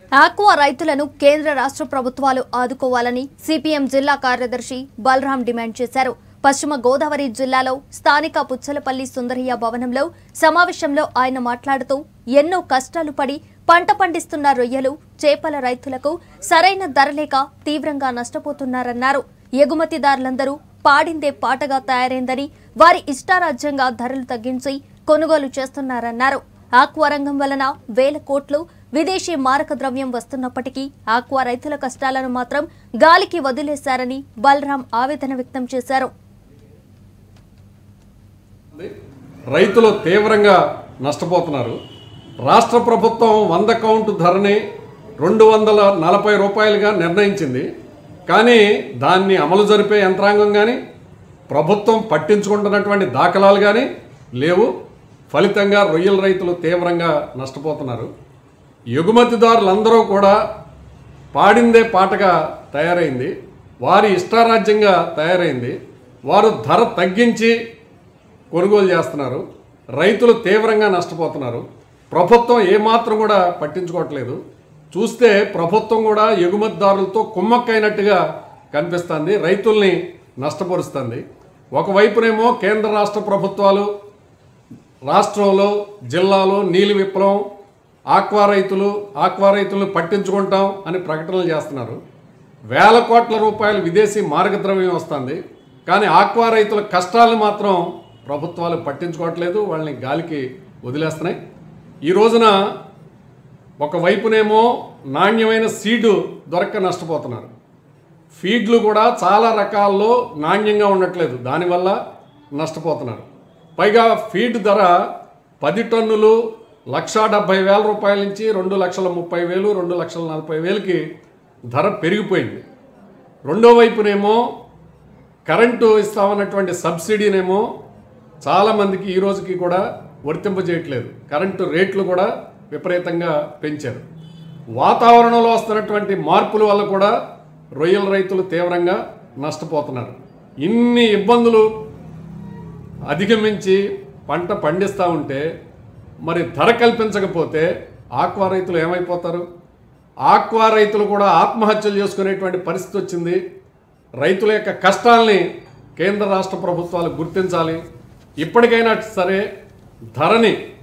aqua రైతులను కేంద్ర రాష్ట్ర ప్రభుత్వాలు ఆదుకోవాలని సిపిఎం జిల్లా కార్యదర్శి బలరాం డిమాండ్ చేశారు పశ్చిమ గోదావరి జిల్లాలో స్థానిక పుచ్చలపల్లి సుందరయ్య భవనంలో సమావేశంలో ఆయన మాట్లాడుతూ ఎన్నో కష్టాలు పడి పంట పండిస్తున్న రొయ్యలు చేపల రైతులకు సరైన ధర లేక తీవ్రంగా నష్టపోతున్నారన్నారు ఎగుమతిదారులందరూ పాడిందే పాటగా తయారైందని వారి ఇష్టారాజ్యంగా ధరలు తగ్గించి కొనుగోలు చేస్తున్నారన్నారు ఆక్వా రంగం వలన వేల కోట్లు విదేశీ మారక ద్రవ్యం వస్తున్నప్పటికీ ఆక్వా రైతుల కష్టాలను మాత్రం గాలికి వదిలేశారని బలరాం ఆవేదన వ్యక్తం చేశారు రైతులు తీవ్రంగా నష్టపోతున్నారు రాష్ట్ర ప్రభుత్వం వంద కౌంటు ధరని రెండు వందల నలభై రూపాయలుగా నిర్ణయించింది కానీ దాన్ని అమలు జరిపే యంత్రాంగం కానీ ప్రభుత్వం పట్టించుకుంటున్నటువంటి దాఖలాలు కానీ లేవు ఫలితంగా రొయ్యల రైతులు తీవ్రంగా నష్టపోతున్నారు ఎగుమతిదారులందరూ కూడా పాడిందే పాటగా తయారైంది వారి ఇష్టారాజ్యంగా తయారైంది వారు ధర తగ్గించి కొనుగోలు చేస్తున్నారు రైతులు తీవ్రంగా నష్టపోతున్నారు ప్రభుత్వం ఏమాత్రం కూడా పట్టించుకోవట్లేదు చూస్తే ప్రభుత్వం కూడా ఎగుమతిదారులతో కుమ్మక్కైనట్టుగా కనిపిస్తుంది రైతుల్ని నష్టపరుస్తుంది ఒకవైపునేమో కేంద్ర రాష్ట్ర ప్రభుత్వాలు రాష్ట్రంలో జిల్లాలో నీలి విప్లవం ఆక్వా రైతులు ఆక్వా రైతులను పట్టించుకుంటాం అని ప్రకటనలు చేస్తున్నారు వేల కోట్ల రూపాయలు విదేశీ మార్గద్రవ్యం వస్తుంది కానీ ఆక్వా రైతుల కష్టాలను మాత్రం ప్రభుత్వాలు పట్టించుకోవట్లేదు వాళ్ళని గాలికి వదిలేస్తున్నాయి ఈ రోజున ఒకవైపునేమో నాణ్యమైన సీడు దొరక్క నష్టపోతున్నారు ఫీడ్లు కూడా చాలా రకాల్లో నాణ్యంగా ఉండట్లేదు దానివల్ల నష్టపోతున్నారు పైగా ఫీడ్ ధర పది టన్నులు లక్షా డెబ్భై వేల రూపాయల నుంచి రెండు లక్షల ముప్పై వేలు రెండు లక్షల నలభై వేలకి ధర పెరిగిపోయింది రెండో వైపునేమో కరెంటు ఇస్తామన్నటువంటి సబ్సిడీనేమో చాలామందికి ఈ రోజుకి కూడా వర్తింపజేయట్లేదు కరెంటు రేట్లు కూడా విపరీతంగా పెంచారు వాతావరణంలో వస్తున్నటువంటి మార్పుల వల్ల కూడా రొయ్యల రైతులు తీవ్రంగా నష్టపోతున్నారు ఇన్ని ఇబ్బందులు అధిగమించి పంట పండిస్తూ ఉంటే మరి ధర కల్పించకపోతే ఆక్వా రైతులు ఏమైపోతారు ఆక్వా రైతులు కూడా ఆత్మహత్యలు చేసుకునేటువంటి పరిస్థితి వచ్చింది రైతుల యొక్క కష్టాల్ని కేంద్ర రాష్ట్ర ప్రభుత్వాలు గుర్తించాలి ఇప్పటికైనా సరే ధరని